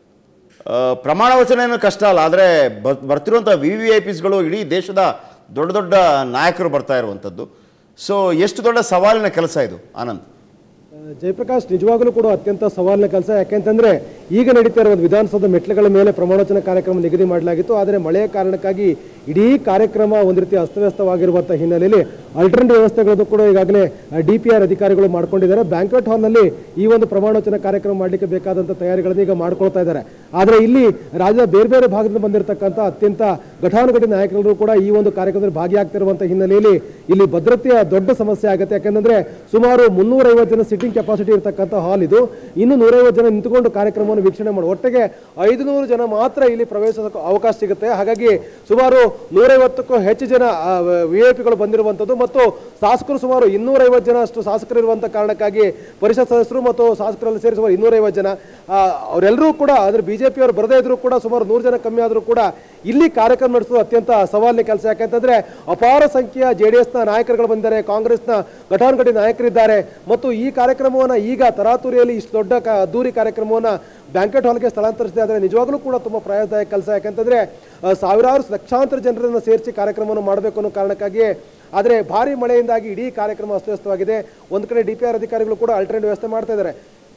ಪ್ರಮಾಣ ವಚನ ಏನು ಕಷ್ಟ ಅಲ್ಲ ಆದರೆ ಬರ್ತಿರುವಂಥ ವಿ ವಿ ಐ ಪಿಸ್ಗಳು ಇಡೀ ದೇಶದ ದೊಡ್ಡ ದೊಡ್ಡ ನಾಯಕರು ಬರ್ತಾ ಇರುವಂಥದ್ದು ಸೊ ಎಷ್ಟು ದೊಡ್ಡ ಸವಾಲಿನ ಕೆಲಸ ಇದು ಆನಂದ್ ಜಯಪ್ರಕಾಶ್ ನಿಜವಾಗಲೂ ಕೂಡ ಅತ್ಯಂತ ಸವಾಲಿನ ಕೆಲಸ ಯಾಕೆಂತಂದ್ರೆ ಈಗ ನಡೀತಾ ಇರುವ ಒಂದು ವಿಧಾನಸೌಧ ಮೆಟ್ಲುಗಳ ಮೇಲೆ ಪ್ರಮಾಣವಚನ ಕಾರ್ಯಕ್ರಮ ನಿಗದಿ ಮಾಡಲಾಗಿತ್ತು ಆದರೆ ಮಳೆಯ ಕಾರಣಕ್ಕಾಗಿ ಇಡೀ ಕಾರ್ಯಕ್ರಮ ಒಂದು ರೀತಿ ಅಸ್ತವ್ಯಸ್ತವಾಗಿರುವಂತಹ ಹಿನ್ನೆಲೆಯಲ್ಲಿ ಅಲ್ಟರ್ನೇಟ್ ವ್ಯವಸ್ಥೆಗಳನ್ನು ಕೂಡ ಈಗಾಗಲೇ ಡಿ ಪಿ ಆರ್ ಅಧಿಕಾರಿಗಳು ಮಾಡ್ಕೊಂಡಿದ್ದಾರೆ ಬ್ಯಾಂಕ್ವೆಟ್ ಹಾಲ್ನಲ್ಲಿ ಈ ಒಂದು ಪ್ರಮಾಣವಚನ ಕಾರ್ಯಕ್ರಮ ಮಾಡಲಿಕ್ಕೆ ಬೇಕಾದಂಥ ತಯಾರಿಗಳನ್ನು ಈಗ ಮಾಡ್ಕೊಳ್ತಾ ಇದ್ದಾರೆ ಆದರೆ ಇಲ್ಲಿ ರಾಜ್ಯದ ಬೇರೆ ಬೇರೆ ಭಾಗದಿಂದ ಬಂದಿರತಕ್ಕಂಥ ಅತ್ಯಂತ ಘಟಾನುಘಟಿ ನಾಯಕರು ಕೂಡ ಈ ಒಂದು ಕಾರ್ಯಕ್ರಮದಲ್ಲಿ ಭಾಗಿಯಾಗ್ತಿರುವಂತಹ ಹಿನ್ನೆಲೆಯಲ್ಲಿ ಇಲ್ಲಿ ಭದ್ರತೆಯ ದೊಡ್ಡ ಸಮಸ್ಯೆ ಆಗುತ್ತೆ ಯಾಕಂದ್ರೆ ಸುಮಾರು ಮುನ್ನೂರೈವತ್ತು ಜನ ಸಿಟ್ಟಿಂಗ್ ಕೆಪಾಸಿಟಿ ಇರತಕ್ಕಂಥ ಹಾಲ್ ಇದು ಇನ್ನು ನೂರೈವತ್ತು ಜನ ನಿಂತುಕೊಂಡು ಕಾರ್ಯಕ್ರಮವನ್ನು ವೀಕ್ಷಣೆ ಮಾಡಿ ಒಟ್ಟಿಗೆ ಐದು ನೂರು ಜನ ಮಾತ್ರ ಇಲ್ಲಿ ಪ್ರವೇಶಕ್ಕೆ ಅವಕಾಶ ಸಿಗುತ್ತೆ ಹಾಗಾಗಿ ಸುಮಾರು ನೂರೈವತ್ತಕ್ಕೂ ಹೆಚ್ಚು ಜನ ವಿ ಐ ಪಿಗಳು ಬಂದಿರುವಂಥದ್ದು ಮತ್ತು ಶಾಸಕರು ಸುಮಾರು ಇನ್ನೂರೈವತ್ತು ಜನ ಅಷ್ಟು ಶಾಸಕರು ಇರುವಂಥ ಕಾರಣಕ್ಕಾಗಿ ಪರಿಷತ್ ಸದಸ್ಯರು ಮತ್ತು ಶಾಸಕರಲ್ಲಿ ಸೇರಿ ಸುಮಾರು ಇನ್ನೂರೈವತ್ತು ಜನ ಆ, ಅವರೆಲ್ಲರೂ ಕೂಡ ಅಂದ್ರೆ ಬಿಜೆಪಿ ಅವರು ಬರದೇ ಇದ್ರು ಕೂಡ ಸುಮಾರು ನೂರು ಜನ ಕಮ್ಮಿ ಆದರೂ ಕೂಡ ಇಲ್ಲಿ ಕಾರ್ಯಕ್ರಮ ನಡೆಸೋದು ಅತ್ಯಂತ ಸವಾಲಿನ ಕೆಲಸ ಯಾಕಂತಂದ್ರೆ ಅಪಾರ ಸಂಖ್ಯೆಯ ಜೆ ಡಿ ಎಸ್ನ ನಾಯಕರುಗಳು ಬಂದಿದ್ದಾರೆ ಕಾಂಗ್ರೆಸ್ನ ಘಟಾನುಘಟಿ ನಾಯಕರಿದ್ದಾರೆ ಮತ್ತು ಈ ಕಾರ್ಯಕ್ರಮವನ್ನು ಈಗ ತರಾತುರಿಯಲ್ಲಿ ಇಷ್ಟು ದೊಡ್ಡ ಕ- ಅದ್ದೂರಿ ಕಾರ್ಯಕ್ರಮವನ್ನು ಬ್ಯಾಂಕೆಟ್ ಹಾಲ್ಗೆ ಸ್ಥಳಾಂತರಿಸಿದೆ ಆದರೆ ನಿಜವಾಗ್ಲೂ ಕೂಡ ತುಂಬ ಪ್ರಯೋಜನದಾಯಕ ಕೆಲಸ ಯಾಕಂತಂದ್ರೆ ಆ, ಸಾವಿರಾರು ಲಕ್ಷಾಂತರ ಜನರನ್ನು ಸೇರಿಸಿ ಕಾರ್ಯಕ್ರಮವನ್ನು ಮಾಡಬೇಕು ಅನ್ನೋ ಕಾರಣಕ್ಕಾಗಿ ಆದರೆ ಭಾರಿ ಮಳೆಯಿಂದಾಗಿ ಇಡೀ ಕಾರ್ಯಕ್ರಮ ಅಸ್ತವ್ಯಸ್ತವಾಗಿದೆ ಒಂದು ಕಡೆ ಡಿ ಪಿ ಆರ್ ಅಧಿಕಾರಿಗಳು ಕೂಡ ಅಲ್ಟರ್ನೇಟ್ ವ್ಯವಸ್ಥೆ ಮಾಡ್ತಾ ಇದ್ದಾರೆ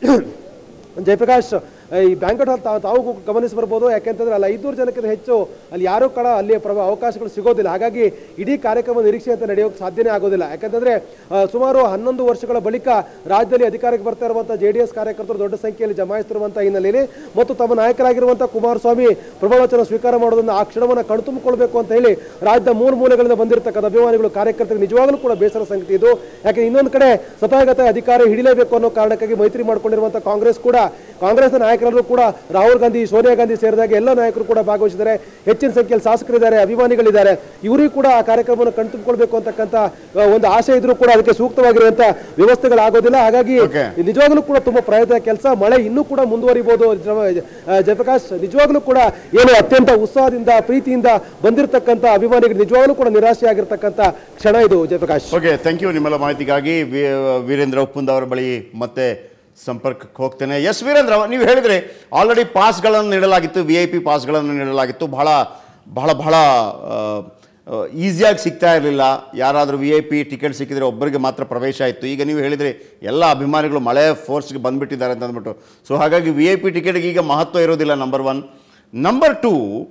ಜಯಪ್ರಕಾಶ್ ಈ ಬ್ಯಾಂಕೆಟ್ ಹಾಲ್ ತಾವು ತಾವು ಗಮನಿಸಿ ಬರ್ಬೋದು ಯಾಕೆಂತಂದ್ರೆ ಅಲ್ಲಿ ಐದುನೂರು ಜನಕ್ಕಿಂತ ಹೆಚ್ಚು ಅಲ್ಲಿ ಯಾರೂ ಕೂಡ ಅಲ್ಲಿ ಪ್ರ ಅವಕಾಶಗಳು ಸಿಗೋದಿಲ್ಲ ಹಾಗಾಗಿ ಇಡೀ ಕಾರ್ಯಕ್ರಮ ನಿರೀಕ್ಷೆಯಂತೆ ನಡೆಯೋಕೆ ಸಾಧ್ಯನೇ ಆಗೋದಿಲ್ಲ ಯಾಕಂತಂದ್ರೆ ಆ, ಸುಮಾರು ಹನ್ನೊಂದು ವರ್ಷಗಳ ಬಳಿಕ ರಾಜ್ಯದಲ್ಲಿ ಅಧಿಕಾರಕ್ಕೆ ಬರ್ತಾ ಇರುವಂತಹ ಜೆ ಡಿ ಎಸ್ ಕಾರ್ಯಕರ್ತರು ದೊಡ್ಡ ಸಂಖ್ಯೆಯಲ್ಲಿ ಜಮಾಯಿಸ್ತಿರುವಂತಹ ಹಿನ್ನೆಲೆಯಲ್ಲಿ ಮತ್ತು ತಮ್ಮ ನಾಯಕರಾಗಿರುವಂತಹ ಕುಮಾರಸ್ವಾಮಿ ಪ್ರಮಾಣವಚನ ಸ್ವೀಕಾರ ಮಾಡೋದನ್ನ ಆ ಕ್ಷಣವನ್ನು ಕಣ್ತುಂಬಿಕೊಳ್ಬೇಕು ಅಂತ ಹೇಳಿ ರಾಜ್ಯದ ಮೂಲ ಮೂಲೆಗಳಿಂದ ಬಂದಿರತಕ್ಕಂಥ ಅಭಿಮಾನಿಗಳು ಕಾರ್ಯಕರ್ತರಿಗೆ ನಿಜವಾಗಲೂ ಕೂಡ ಬೇಸರ ಸಂಗತಿ ಇದು ಯಾಕೆ ಇನ್ನೊಂದು ಕಡೆ ಸತಾಗತ ಅಧಿಕಾರ ಹಿಡಿಲೇಬೇಕು ಅನ್ನೋ ಕಾರಣಕ್ಕಾಗಿ ಮೈತ್ರಿ ಮಾಡ್ಕೊಂಡಿರುವಂತಹ ಕಾಂಗ್ರೆಸ್ ಕೂಡ ಕಾಂಗ್ರೆಸ್ನ ನಾಯಕರಲ್ಲೂ ಕೂಡ ರಾಹುಲ್ ಗಾಂಧಿ ಸೋನಿಯಾ ಗಾಂಧಿ ಸೇರಿದಾಗ ಎಲ್ಲ ನಾಯಕರು ಕೂಡ ಭಾಗವಹಿಸಿದ್ದಾರೆ ಹೆಚ್ಚಿನ ಸಂಖ್ಯೆಯಲ್ಲಿ ಶಾಸಕರಿದ್ದಾರೆ ಅಭಿಮಾನಿಗಳಿದ್ದಾರೆ ಇವರಿಗೂ ಕೂಡ ಆ ಕಾರ್ಯಕ್ರಮವನ್ನು ಕಣ್ತುಂಬಿಕೊಳ್ಬೇಕು ಅಂತಕ್ಕಂಥ ಆ, ಒಂದು ಆಸೆ ಇದ್ರೂ ಕೂಡ ಅದಕ್ಕೆ ಸೂಕ್ತವಾಗಿರುವಂತ ವ್ಯವಸ್ಥೆಗಳಾಗೋದಿಲ್ಲ ಹಾಗಾಗಿ Okay. ನಿಜವಾಗ್ಲೂ ಕೂಡ ತುಂಬಾ ಪ್ರಯತ್ನ ಕೆಲಸ ಮಳೆ ಇನ್ನೂ ಕೂಡ ಮುಂದುವರಿಬಹುದು ಜ- ಆ, ಜಯಪ್ರಕಾಶ್ ನಿಜವಾಗ್ಲೂ ಕೂಡ ಏನು ಅತ್ಯಂತ ಉತ್ಸಾಹದಿಂದ ಪ್ರೀತಿಯಿಂದ ಬಂದಿರತಕ್ಕಂಥ ಅಭಿಮಾನಿಗಳು ನಿಜವಾಗ್ಲೂ ಕೂಡ ನಿರಾಶೆ ಆಗಿರ್ತಕ್ಕಂಥ ಕ್ಷಣ ಇದು ಜಯಪ್ರಕಾಶ್ ಓಕೆ ಥ್ಯಾಂಕ್ ಯು ನಿಮ್ಮೆಲ್ಲ ಮಾಹಿತಿಗಾಗಿ ವಿ- ವೀರೇಂದ್ರ ಉಪ್ಪುಂದ ಅವರ ಬಳಿ ಮತ್ತೆ ಸಂಪರ್ಕಕ್ಕೆ ಹೋಗ್ತೇನೆ ಎಸ್ ವೀರೇಂದ್ರ ನೀವು ಹೇಳಿದ್ರೆ ಆಲ್ರೆಡಿ ಪಾಸ್ಗಳನ್ನು ನೀಡಲಾಗಿತ್ತು ವಿ ಐ ಪಿ ಪಾಸ್ಗಳನ್ನು ನೀಡಲಾಗಿತ್ತು ಬಹಳ ಬಹಳ ಬಹಳ ಈಸಿಯಾಗಿ ಸಿಗ್ತಾ ಇರಲಿಲ್ಲ ಯಾರಾದರೂ ವಿ ಐ ಪಿ ಟಿಕೆಟ್ ಸಿಕ್ಕಿದ್ರೆ ಒಬ್ಬರಿಗೆ ಮಾತ್ರ ಪ್ರವೇಶ ಇತ್ತು ಈಗ ನೀವು ಹೇಳಿದರೆ ಎಲ್ಲ ಅಭಿಮಾನಿಗಳು ಮಳೆ ಫೋರ್ಸ್ಗೆ ಬಂದುಬಿಟ್ಟಿದ್ದಾರೆ ಅಂತ ಅಂದ್ಬಿಟ್ಟು ಸೊ ಹಾಗಾಗಿ ವಿ ಐ ಪಿ ಟಿಕೆಟ್ಗೆ ಈಗ ಮಹತ್ವ ಇರೋದಿಲ್ಲ ನಂಬರ್ ಒನ್ ನಂಬರ್ ಟೂ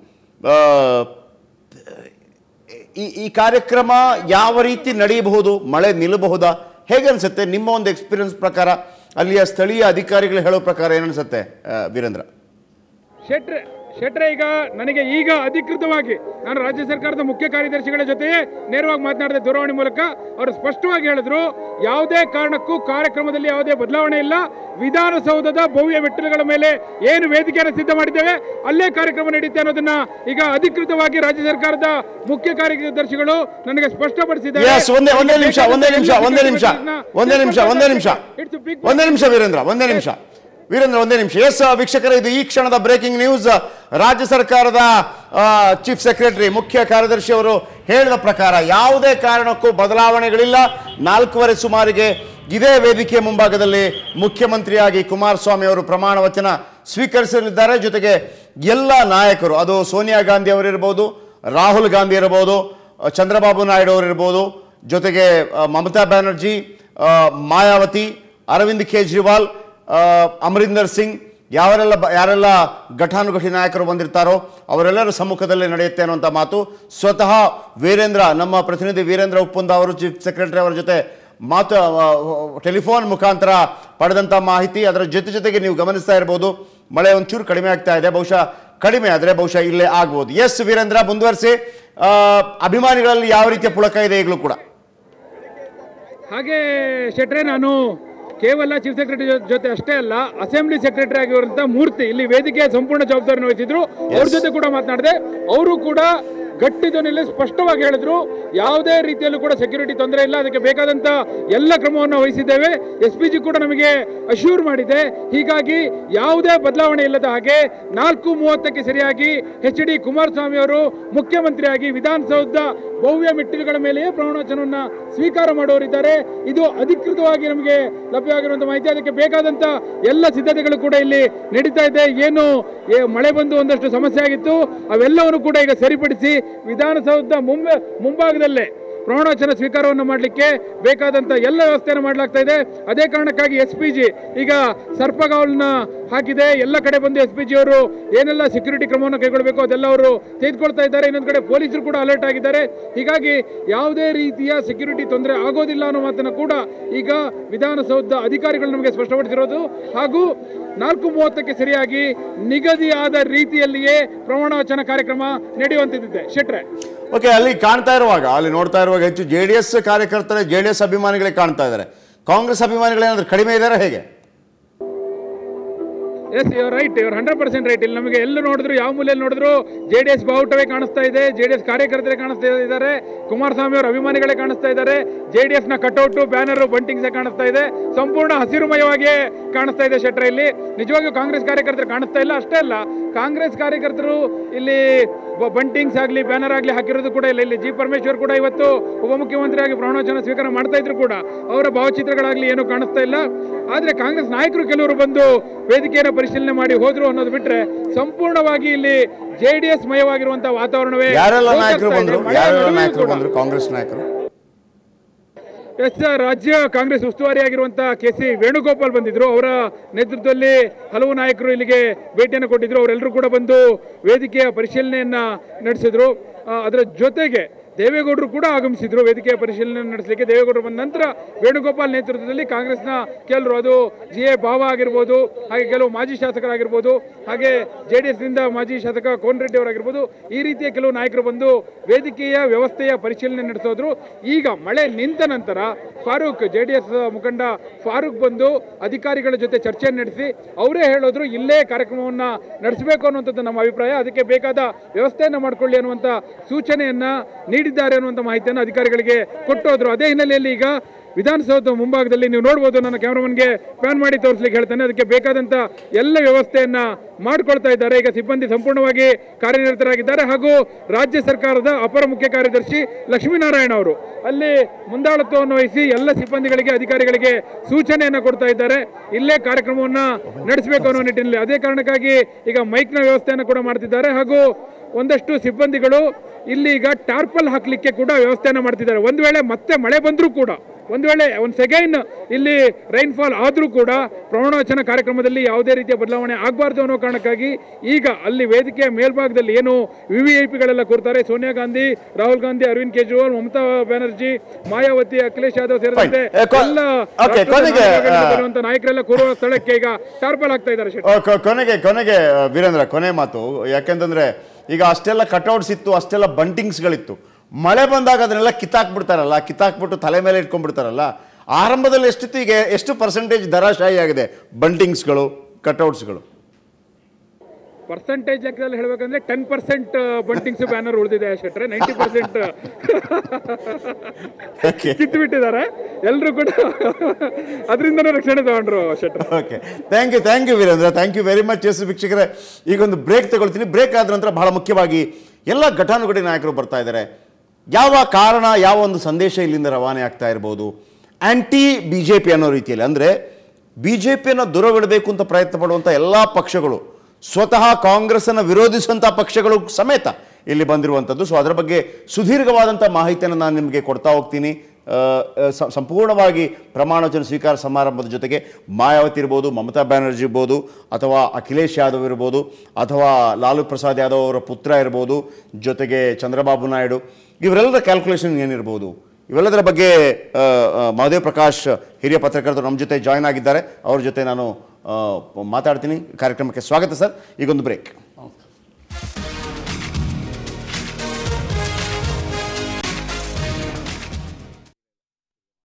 ಈ ಈ ಕಾರ್ಯಕ್ರಮ ಯಾವ ರೀತಿ ನಡೆಯಬಹುದು ಮಳೆ ನಿಲ್ಲಬಹುದಾ ಹೇಗೆ ಅನ್ಸುತ್ತೆ ನಿಮ್ಮ ಒಂದು ಎಕ್ಸ್ಪೀರಿಯನ್ಸ್ ಪ್ರಕಾರ ಅಲ್ಲಿಯ ಸ್ಥಳೀಯ ಅಧಿಕಾರಿಗಳು ಹೇಳೋ ಪ್ರಕಾರ ಏನನ್ಸುತ್ತೆ ಆ, ವೀರೇಂದ್ರ ಶೆಟ್ರೆ ಶೆಟ್ರೆ ಈಗ ನನಗೆ ಈಗ ಅಧಿಕೃತವಾಗಿ ನಾನು ರಾಜ್ಯ ಸರ್ಕಾರದ ಮುಖ್ಯ ಕಾರ್ಯದರ್ಶಿಗಳ ಜೊತೆಯೇ ನೇರವಾಗಿ ಮಾತನಾಡಿದ ದೂರವಾಣಿ ಮೂಲಕ ಅವರು ಸ್ಪಷ್ಟವಾಗಿ ಹೇಳಿದ್ರು ಯಾವುದೇ ಕಾರಣಕ್ಕೂ ಕಾರ್ಯಕ್ರಮದಲ್ಲಿ ಯಾವುದೇ ಬದಲಾವಣೆ ಇಲ್ಲ ವಿಧಾನಸೌಧದ ಭವ್ಯ ಮೆಟ್ಟಿಲುಗಳ ಮೇಲೆ ಏನು ವೇದಿಕೆಯನ್ನು ಸಿದ್ಧ ಮಾಡಿದ್ದೇವೆ ಅಲ್ಲೇ ಕಾರ್ಯಕ್ರಮ ನಡೆಯುತ್ತೆ ಅನ್ನೋದನ್ನ ಈಗ ಅಧಿಕೃತವಾಗಿ ರಾಜ್ಯ ಸರ್ಕಾರದ ಮುಖ್ಯ ಕಾರ್ಯದರ್ಶಿಗಳು ನನಗೆ ಸ್ಪಷ್ಟಪಡಿಸಿದ್ದಾರೆ Yes, ಒಂದೇ ಒಂದೇ ನಿಮಿಷ ಒಂದೇ ನಿಮಿಷ ಒಂದೇ ನಿಮಿಷ ಒಂದೇ ನಿಮಿಷ ಒಂದೇ ನಿಮಿಷ It's a big ಒಂದೇ ನಿಮಿಷ ವೀರೇಂದ್ರ ಒಂದೇ ನಿಮಿಷ ವೀರೇಂದ್ರ ಒಂದೇ ನಿಮಿಷ ಎಸ್ ವೀಕ್ಷಕರ ಇದು ಈ ಕ್ಷಣದ ಬ್ರೇಕಿಂಗ್ ನ್ಯೂಸ್ ರಾಜ್ಯ ಸರ್ಕಾರದ ಚೀಫ್ ಸೆಕ್ರೆಟರಿ ಮುಖ್ಯ ಕಾರ್ಯದರ್ಶಿ ಅವರು ಹೇಳಿದ ಪ್ರಕಾರ ಯಾವುದೇ ಕಾರಣಕ್ಕೂ ಬದಲಾವಣೆಗಳಿಲ್ಲ ನಾಲ್ಕೂವರೆ ಸುಮಾರಿಗೆ ಇದೇ ವೇದಿಕೆ ಮುಂಭಾಗದಲ್ಲಿ ಮುಖ್ಯಮಂತ್ರಿಯಾಗಿ ಕುಮಾರಸ್ವಾಮಿ ಅವರು ಪ್ರಮಾಣ ವಚನ ಸ್ವೀಕರಿಸಲಿದ್ದಾರೆ ಜೊತೆಗೆ ಎಲ್ಲ ನಾಯಕರು ಅದು ಸೋನಿಯಾ ಗಾಂಧಿ ಅವರಿರ್ಬೋದು ರಾಹುಲ್ ಗಾಂಧಿ ಇರಬಹುದು ಅ, ಚಂದ್ರಬಾಬು ನಾಯ್ಡು ಅವರಿರ್ಬೋದು ಜೊತೆಗೆ ಅ, ಮಮತಾ ಬ್ಯಾನರ್ಜಿ ಅ, ಮಾಯಾವತಿ ಅರವಿಂದ್ ಕೇಜ್ರಿವಾಲ್ ಆ, ಅಮರಿಂದರ್ ಸಿಂಗ್ ಯಾವರೆಲ್ಲ ಬ- ಯಾರೆಲ್ಲ ಘಟಾನುಘಟಿ ನಾಯಕರು ಬಂದಿರ್ತಾರೋ ಅವರೆಲ್ಲರ ಸಮ್ಮುಖದಲ್ಲಿ ನಡೆಯುತ್ತೆ ಅನ್ನುವಂಥ ಮಾತು ಸ್ವತಃ ವೀರೇಂದ್ರ ನಮ್ಮ ಪ್ರತಿನಿಧಿ ವೀರೇಂದ್ರ ಉಪ್ಪುಂದ ಅವರು ಚೀಫ್ ಸೆಕ್ರೆಟರಿ ಅವರ ಜೊತೆ ಮಾತು ಆ, ಟೆಲಿಫೋನ್ ಮುಖಾಂತರ ಪಡೆದಂಥ ಮಾಹಿತಿ ಅದರ ಜೊತೆ ಜೊತೆಗೆ ನೀವು ಗಮನಿಸ್ತಾ ಇರ್ಬೋದು ಮಳೆ ಒಂಚೂರು ಕಡಿಮೆ ಆಗ್ತಾ ಇದೆ ಬಹುಶಃ ಕಡಿಮೆ ಆದರೆ ಬಹುಶಃ ಇಲ್ಲೇ ಆಗ್ಬೋದು ಎಸ್ ವೀರೇಂದ್ರ ಮುಂದುವರಿಸಿ ಆ, ಅಭಿಮಾನಿಗಳಲ್ಲಿ ಯಾವ ರೀತಿಯ ಪುಳಕ ಇದೆ ಈಗಲೂ ಕೂಡ ಹಾಗೆ ಶೆಟ್ರೆ ನಾನು ಕೇವಲ ಚೀಫ್ ಸೆಕ್ರೆಟರಿ ಜೊತೆ ಅಷ್ಟೇ ಅಲ್ಲ ಅಸೆಂಬ್ಲಿ ಸೆಕ್ರೆಟರಿ ಆಗಿರುವಂತ ಮೂರ್ತಿ ಇಲ್ಲಿ ವೇದಿಕೆಯ ಸಂಪೂರ್ಣ ಜವಾಬ್ದಾರಿ ವಹಿಸಿದ್ರು ಅವ್ರ ಜೊತೆ ಕೂಡ ಮಾತನಾಡಿದೆ ಅವರು ಕೂಡ ಗಟ್ಟಿ ಧ್ವನಿಯಲ್ಲಿ ಸ್ಪಷ್ಟವಾಗಿ ಹೇಳಿದ್ರು ಯಾವುದೇ ರೀತಿಯಲ್ಲೂ ಕೂಡ ಸೆಕ್ಯೂರಿಟಿ ತೊಂದರೆ ಇಲ್ಲ ಅದಕ್ಕೆ ಬೇಕಾದಂತ ಎಲ್ಲ ಕ್ರಮವನ್ನು ವಹಿಸಿದ್ದೇವೆ ಎಸ್ ಪಿ ಜಿ ಕೂಡ ನಮಗೆ ಅಶ್ಯೂರ್ ಮಾಡಿದೆ ಹೀಗಾಗಿ ಯಾವುದೇ ಬದಲಾವಣೆ ಇಲ್ಲದ ಹಾಗೆ ನಾಲ್ಕು ಮೂವತ್ತಕ್ಕೆ ಸರಿಯಾಗಿ ಎಚ್ ಡಿ ಕುಮಾರಸ್ವಾಮಿ ಅವರು ಮುಖ್ಯಮಂತ್ರಿಯಾಗಿ ವಿಧಾನಸೌಧ ಭವ್ಯ ಮೆಟ್ಟಿಲುಗಳ ಮೇಲೆಯೇ ಪ್ರಮಾಣವಚನವನ್ನ ಸ್ವೀಕಾರ ಮಾಡೋರಿದ್ದಾರೆ ಇದು ಅಧಿಕೃತವಾಗಿ ನಮಗೆ ಲಭ್ಯವಾಗಿರುವಂತಹ ಮಾಹಿತಿ ಅದಕ್ಕೆ ಬೇಕಾದಂತ ಎಲ್ಲ ಸಿದ್ಧತೆಗಳು ಕೂಡ ಇಲ್ಲಿ ನಡೀತಾ ಇದೆ ಏನು ಏ, ಮಳೆ ಬಂದು ಒಂದಷ್ಟು ಸಮಸ್ಯೆ ಆಗಿತ್ತು ಅವೆಲ್ಲವನ್ನು ಕೂಡ ಈಗ ಸರಿಪಡಿಸಿ ವಿಧಾನಸೌಧ ಮುಂಬ ಮುಂಭಾಗದಲ್ಲೇ ಪ್ರಮಾಣವಚನ ಸ್ವೀಕಾರವನ್ನು ಮಾಡಲಿಕ್ಕೆ ಬೇಕಾದಂತ ಎಲ್ಲ ವ್ಯವಸ್ಥೆಯನ್ನು ಮಾಡಲಾಗ್ತಾ ಇದೆ ಅದೇ ಕಾರಣಕ್ಕಾಗಿ ಎಸ್ ಪಿ ಜಿ ಈಗ ಸರ್ಪಗಾವಲನ್ನ ಹಾಕಿದೆ ಎಲ್ಲ ಕಡೆ ಬಂದು ಎಸ್ ಪಿ ಜಿ ಅವರು ಏನೆಲ್ಲ ಸೆಕ್ಯೂರಿಟಿ ಕ್ರಮವನ್ನು ಕೈಗೊಳ್ಳಬೇಕು ಅದೆಲ್ಲ ಅವರು ತೆಗೆದುಕೊಳ್ತಾ ಇದ್ದಾರೆ ಇನ್ನೊಂದು ಕಡೆ ಪೊಲೀಸರು ಕೂಡ ಅಲರ್ಟ್ ಆಗಿದ್ದಾರೆ ಹೀಗಾಗಿ ಯಾವುದೇ ರೀತಿಯ ಸೆಕ್ಯೂರಿಟಿ ತೊಂದರೆ ಆಗೋದಿಲ್ಲ ಅನ್ನೋ ಮಾತನ್ನು ಕೂಡ ಈಗ ವಿಧಾನಸೌಧ ಅಧಿಕಾರಿಗಳು ನಮಗೆ ಸ್ಪಷ್ಟಪಡಿಸಿರೋದು ಹಾಗೂ ನಾಲ್ಕು ಮೂವತ್ತಕ್ಕೆ ಸರಿಯಾಗಿ ನಿಗದಿಯಾದ ರೀತಿಯಲ್ಲಿಯೇ ಪ್ರಮಾಣ ವಚನ ಕಾರ್ಯಕ್ರಮ ನಡೆಯುವಂತಿದೆ ಶೆಟ್ರೆ ಓಕೆ ಅಲ್ಲಿ ಕಾಣ್ತಾ ಇರುವಾಗ ಅಲ್ಲಿ ನೋಡ್ತಾ ಇರುವಾಗ ಹೆಚ್ಚು ಜೆ ಡಿ ಎಸ್ ಕಾರ್ಯಕರ್ತರೇ ಜೆ ಡಿ ಎಸ್ ಅಭಿಮಾನಿಗಳೇ ಕಾಣ್ತಾ ಇದ್ದಾರೆ ಕಾಂಗ್ರೆಸ್ ಅಭಿಮಾನಿಗಳೇನಾದ್ರೂ ಕಡಿಮೆ ಇದ್ದಾರೆ ಹೇಗೆ ಎಸ್ ಇವ್ರ ರೈಟ್ ಇವ್ರು ಹಂಡ್ರೆಡ್ ಪರ್ಸೆಂಟ್ ರೈಟ್ ಇಲ್ಲಿ ನಮಗೆ ಎಲ್ಲ ನೋಡಿದ್ರು ಯಾವ ಮೂಲೆಯಲ್ಲಿ ನೋಡಿದ್ರು ಜೆ ಡಿ ಎಸ್ ಬಾವುಟವೇ ಕಾಣಿಸ್ತಾ ಇದೆ ಜೆ ಡಿ ಎಸ್ ಕಾರ್ಯಕರ್ತರೇ ಕಾಣಿಸ್ತಾ ಇದ್ದಾರೆ ಕುಮಾರಸ್ವಾಮಿ ಅವರ ಅಭಿಮಾನಿಗಳೇ ಕಾಣಿಸ್ತಾ ಇದ್ದಾರೆ ಜೆ ಡಿ ಎಸ್ ನ ಕಟೌಟ್ ಬ್ಯಾನರ್ ಬಂಟಿಂಗ್ಸ್ ಕಾಣಿಸ್ತಾ ಇದೆ ಸಂಪೂರ್ಣ ಹಸಿರುಮಯವಾಗಿಯೇ ಕಾಣಿಸ್ತಾ ಇದೆ ಶೆಟ್ರ ಇಲ್ಲಿ ನಿಜವಾಗಿಯೂ ಕಾಂಗ್ರೆಸ್ ಕಾರ್ಯಕರ್ತರು ಕಾಣಿಸ್ತಾ ಇಲ್ಲ ಅಷ್ಟೇ ಅಲ್ಲ ಕಾಂಗ್ರೆಸ್ ಕಾರ್ಯಕರ್ತರು ಇಲ್ಲಿ ಬ- ಬಂಟಿಂಗ್ಸ್ ಆಗಲಿ ಬ್ಯಾನರ್ ಆಗಲಿ ಹಾಕಿರೋದು ಕೂಡ ಇಲ್ಲ ಇಲ್ಲಿ ಜಿ ಪರಮೇಶ್ವರ್ ಕೂಡ ಇವತ್ತು ಉಪಮುಖ್ಯಮಂತ್ರಿಯಾಗಿ ಪ್ರಮಾಣವಚನ ಸ್ವೀಕಾರ ಮಾಡ್ತಾ ಇದ್ರು ಕೂಡ ಅವರ ಭಾವಚಿತ್ರಗಳಾಗಲಿ ಏನು ಕಾಣಿಸ್ತಾ ಇಲ್ಲ ಆದ್ರೆ ಕಾಂಗ್ರೆಸ್ ನಾಯಕರು ಕೆಲವರು ಬಂದು ವೇದಿಕೆಯನ್ನು ಪರಿಶೀಲನೆ ಮಾಡಿ ಹೋದ್ರು ಅನ್ನೋದು ಬಿಟ್ರೆ ಸಂಪೂರ್ಣವಾಗಿ ಇಲ್ಲಿ ಜೆ ಡಿ ಎಸ್ ಮಯವಾಗಿರುವಂತಹ ವಾತಾವರಣವೇ ಯಾರೆಲ್ಲ ಗೋಚರಿಸ್ತಾ ನಾಯಕರು ಇದೆ. ಬಂದರು ಮಳೆಯ ಯಾರೆಲ್ಲ ನಡುವೆಯೂ ನಾಯಕರು ಕೂಡ. ಬಂದರು ಕಾಂಗ್ರೆಸ್ ನಾಯಕರು ಎಸ್ ರಾಜ್ಯ ಕಾಂಗ್ರೆಸ್ ಉಸ್ತುವಾರಿಯಾಗಿರುವಂತಹ ಕೆ ಸಿ ವೇಣುಗೋಪಾಲ್ ಬಂದಿದ್ರು ಅವರ ನೇತೃತ್ವದಲ್ಲಿ ಹಲವು ನಾಯಕರು ಇಲ್ಲಿಗೆ ಭೇಟಿಯನ್ನು ಕೊಟ್ಟಿದ್ರು ಅವರೆಲ್ಲರೂ ಕೂಡ ಬಂದು ವೇದಿಕೆಯ ಪರಿಶೀಲನೆಯನ್ನ ನಡೆಸಿದ್ರು ಆ, ಅದರ ಜೊತೆಗೆ ದೇವೇಗೌಡರು ಕೂಡ ಆಗಮಿಸಿದ್ರು ವೇದಿಕೆಯ ಪರಿಶೀಲನೆ ನಡೆಸಲಿಕ್ಕೆ ದೇವೇಗೌಡರು ಬಂದ ನಂತರ ವೇಣುಗೋಪಾಲ್ ನೇತೃತ್ವದಲ್ಲಿ ಕಾಂಗ್ರೆಸ್ನ ಕೆಲವರು ಅದು ಜಿ ಎ ಭಾವ ಆಗಿರ್ಬೋದು ಹಾಗೆ ಕೆಲವು ಮಾಜಿ ಶಾಸಕರಾಗಿರ್ಬೋದು ಹಾಗೆ ಜೆ ಡಿ ಎಸ್ನಿಂದ ಮಾಜಿ ಶಾಸಕ ಕೋನ್ ರೆಡ್ಡಿ ಅವರಾಗಿರ್ಬೋದು ಈ ರೀತಿಯ ಕೆಲವು ನಾಯಕರು ಬಂದು ವೇದಿಕೆಯ ವ್ಯವಸ್ಥೆಯ ಪರಿಶೀಲನೆ ನಡೆಸೋದ್ರು ಈಗ ಮಳೆ ನಿಂತ ನಂತರ ಫಾರೂಕ್ ಜೆ ಡಿ ಎಸ್ ಮುಖಂಡ ಫಾರೂಕ್ ಬಂದು ಅಧಿಕಾರಿಗಳ ಜೊತೆ ಚರ್ಚೆಯನ್ನು ನಡೆಸಿ ಅವರೇ ಹೇಳೋದ್ರು ಇಲ್ಲೇ ಕಾರ್ಯಕ್ರಮವನ್ನ ನಡೆಸಬೇಕು ಅನ್ನುವಂಥದ್ದು ನಮ್ಮ ಅಭಿಪ್ರಾಯ ಅದಕ್ಕೆ ಬೇಕಾದ ವ್ಯವಸ್ಥೆಯನ್ನು ಮಾಡಿಕೊಳ್ಳಿ ಅನ್ನುವಂಥ ಸೂಚನೆಯನ್ನ ನೀಡಿದ್ದಾರೆ ಅನ್ನುವಂಥ ಮಾಹಿತಿಯನ್ನು ಅಧಿಕಾರಿಗಳಿಗೆ ಕೊಟ್ಟೋದ್ರು ಅದೇ ಹಿನ್ನೆಲೆಯಲ್ಲಿ ಈಗ ವಿಧಾನಸೌಧ ಮುಂಭಾಗದಲ್ಲಿ ನೀವು ನೋಡ್ಬೋದು ನನ್ನ ಕ್ಯಾಮ್ರಾಮನ್ಗೆ ಪ್ಯಾನ್ ಮಾಡಿ ತೋರಿಸ್ಲಿಕ್ಕೆ ಹೇಳ್ತಾನೆ ಅದಕ್ಕೆ ಬೇಕಾದಂತ ಎಲ್ಲ ವ್ಯವಸ್ಥೆಯನ್ನ ಮಾಡ್ಕೊಳ್ತಾ ಇದ್ದಾರೆ ಈಗ ಸಿಬ್ಬಂದಿ ಸಂಪೂರ್ಣವಾಗಿ ಕಾರ್ಯನಿರತರಾಗಿದ್ದಾರೆ ಹಾಗೂ ರಾಜ್ಯ ಸರ್ಕಾರದ ಅಪರ ಮುಖ್ಯ ಕಾರ್ಯದರ್ಶಿ ಲಕ್ಷ್ಮೀನಾರಾಯಣ ಅವರು ಅಲ್ಲಿ ಮುಂದಾಳತ್ವವನ್ನು ವಹಿಸಿ ಎಲ್ಲ ಸಿಬ್ಬಂದಿಗಳಿಗೆ ಅಧಿಕಾರಿಗಳಿಗೆ ಸೂಚನೆಯನ್ನ ಕೊಡ್ತಾ ಇದ್ದಾರೆ ಇಲ್ಲೇ ಕಾರ್ಯಕ್ರಮವನ್ನ ನಡೆಸಬೇಕು ಅನ್ನೋ ನಿಟ್ಟಿನಲ್ಲಿ ಅದೇ ಕಾರಣಕ್ಕಾಗಿ ಈಗ ಮೈಕ್ನ ವ್ಯವಸ್ಥೆಯನ್ನು ಕೂಡ ಮಾಡ್ತಿದ್ದಾರೆ ಹಾಗೂ ಒಂದಷ್ಟು ಸಿಬ್ಬಂದಿಗಳು ಇಲ್ಲಿ ಈಗ ಟಾರ್ಪಲ್ ಹಾಕ್ಲಿಕ್ಕೆ ಕೂಡ ವ್ಯವಸ್ಥೆಯನ್ನ ಮಾಡ್ತಿದ್ದಾರೆ ಒಂದು ವೇಳೆ ಮತ್ತೆ ಮಳೆ ಬಂದರೂ ಕೂಡ ಒಂದು ವೇಳೆ ಒಂದು ಸೆಕೆಂಡ್ ಇಲ್ಲಿ ರೈನ್ಫಾಲ್ ಆದರೂ ಕೂಡ ಪ್ರಮಾಣವಚನ ಕಾರ್ಯಕ್ರಮದಲ್ಲಿ ಯಾವುದೇ ರೀತಿಯ ಬದಲಾವಣೆ ಆಗಬಾರ್ದು ಅನ್ನೋ ಕಾರಣಕ್ಕಾಗಿ ಈಗ ಅಲ್ಲಿ ವೇದಿಕೆಯ ಮೇಲ್ಭಾಗದಲ್ಲಿ ಏನು ವಿ ವಿ ಐ ಪಿಗಳೆಲ್ಲ ಕೂರ್ತಾರೆ ಸೋನಿಯಾ ಗಾಂಧಿ ರಾಹುಲ್ ಗಾಂಧಿ ಅರವಿಂದ್ ಕೇಜ್ರಿವಾಲ್ ಮಮತಾ ಬ್ಯಾನರ್ಜಿ ಮಾಯಾವತಿ ಅಖಿಲೇಶ್ ಯಾದವ್ ಸೇರಿದಂತೆ Fine. Eh, ಕೊ- ಎಲ್ಲ Okay, ರಾಷ್ಟ್ರದ ಕೊನೆಗೆ, ನಾಯಕರುಗಳಿಂದ ಆ, ಬರುವಂತ ನಾಯಕರೆಲ್ಲ ಕೂರುವ ಸ್ಥಳಕ್ಕೆ ಈಗ ಟಾರ್ಪಲ್ ಆಗ್ತಾ ಇದ್ದಾರೆ ಶೆಟ್ಟಿ. ಆ, ಕೊ- ಕೊನೆಗೆ ಕೊನೆಗೆ ಆ, ವೀರೇಂದ್ರ ಕೊನೆ ಮಾತು ಯಾಕೆಂತಂದ್ರೆ ಈಗ ಅಷ್ಟೆಲ್ಲ ಕಟೌಟ್ಸ್ ಇತ್ತು ಅಷ್ಟೆಲ್ಲ ಬಂಟಿಂಗ್ಸ್ಗಳಿತ್ತು ಮಳೆ ಬಂದಾಗ ಅದನ್ನೆಲ್ಲ ಕಿತ್ತಾಕ್ಬಿಡ್ತಾರಲ್ಲ ಕಿತ್ತಾಕ್ಬಿಟ್ಟು ತಲೆ ಮೇಲೆ ಇಟ್ಕೊಂಡ್ಬಿಡ್ತಾರಲ್ಲ ಆರಂಭದಲ್ಲಿ ಎಷ್ಟಿತ್ತು ಈಗ ಎಷ್ಟು ಪರ್ಸೆಂಟೇಜ್ ದರಾಶಾಹಿ ಆಗಿದೆ ಬಂಟಿಂಗ್ಸ್ಗಳು ಕಟೌಟ್ಸ್ಗಳು ಪರ್ಸೆಂಟೇಜ್ ಲೆಕ್ಕದಲ್ಲಿ ಹೇಳ್ಬೇಕಂದ್ರೆ ಟೆನ್ ಪರ್ಸೆಂಟ್ ಬಂಟಿಂಗ್ಸ್ ಬ್ಯಾನರ್ ಉಳಿದಿದೆ ಶೆಟ್ರೆ ನೈಂಟಿ ಪರ್ಸೆಂಟ್ ಓಕೆ ಕಿತ್ತು ಬಿಟ್ಟಿದ್ದಾರೆ ಎಲ್ಲರೂ ಕೂಡ ಅದರಿಂದನೇ ರಕ್ಷಣೆ ತಗೊಂಡ್ರು ಶೆಟ್ರೆ okay thank you thank you Virendra thank you very much yes ವೀಕ್ಷಕರೇ ಈಗ ಒಂದು ಬ್ರೇಕ್ ತಗೊಳ್ತೀನಿ ಬ್ರೇಕ್ ಆದ ನಂತರ ಬಹಳ ಮುಖ್ಯವಾಗಿ ಎಲ್ಲ ಘಟಾನುಘಟಿ ನಾಯಕರು ಬರ್ತಾ ಇದ್ದಾರೆ ಯಾವ ಕಾರಣ ಯಾವ ಒಂದು ಸಂದೇಶ ಇಲ್ಲಿಂದ ರವಾನೆ ಆಗ್ತಾ ಇರ್ಬೋದು ಆ್ಯಂಟಿ ಬಿ ಜೆ ಪಿ ಅನ್ನೋ ರೀತಿಯಲ್ಲಿ ಅಂದರೆ ಬಿ ಜೆ ಪಿಯನ್ನು ದೂರವಿಡಬೇಕು ಅಂತ ಪ್ರಯತ್ನ ಪಡುವಂಥ ಎಲ್ಲ ಪಕ್ಷಗಳು ಸ್ವತಃ ಕಾಂಗ್ರೆಸ್ಸನ್ನು ವಿರೋಧಿಸುವಂಥ ಪಕ್ಷಗಳು ಸಮೇತ ಇಲ್ಲಿ ಬಂದಿರುವಂಥದ್ದು ಸೊ ಅದರ ಬಗ್ಗೆ ಸುದೀರ್ಘವಾದಂಥ ಮಾಹಿತಿಯನ್ನು ನಾನು ನಿಮಗೆ ಕೊಡ್ತಾ ಹೋಗ್ತೀನಿ ಆ, ಆ, ಸ- ಸಂಪೂರ್ಣವಾಗಿ ಪ್ರಮಾಣವಚನ ಸ್ವೀಕಾರ ಸಮಾರಂಭದ ಜೊತೆಗೆ ಮಾಯಾವತಿ ಇರ್ಬೋದು ಮಮತಾ ಬ್ಯಾನರ್ಜಿ ಇರ್ಬೋದು ಅಥವಾ ಅಖಿಲೇಶ್ ಯಾದವ್ ಇರ್ಬೋದು ಅಥವಾ ಲಾಲು ಪ್ರಸಾದ್ ಯಾದವ್ ಅವರ ಪುತ್ರ ಇರ್ಬೋದು ಜೊತೆಗೆ ಚಂದ್ರಬಾಬು ನಾಯ್ಡು ಇವರೆಲ್ಲರ ಕ್ಯಾಲ್ಕುಲೇಷನ್ ಏನಿರ್ಬೋದು ಇವೆಲ್ಲದರ ಬಗ್ಗೆ ಆ, ಆ, ಮಹದೇವ್ ಪ್ರಕಾಶ್ ಹಿರಿಯ ಪತ್ರಕರ್ತರು ನಮ್ಮ ಜೊತೆ ಜಾಯ್ನ್ ಆಗಿದ್ದಾರೆ ಅವ್ರ ಜೊತೆ ನಾನು ಆ, ಮಾತಾಡ್ತೀನಿ ಕಾರ್ಯಕ್ರಮಕ್ಕೆ ಸ್ವಾಗತ ಸರ್ ಈಗೊಂದು ಬ್ರೇಕ್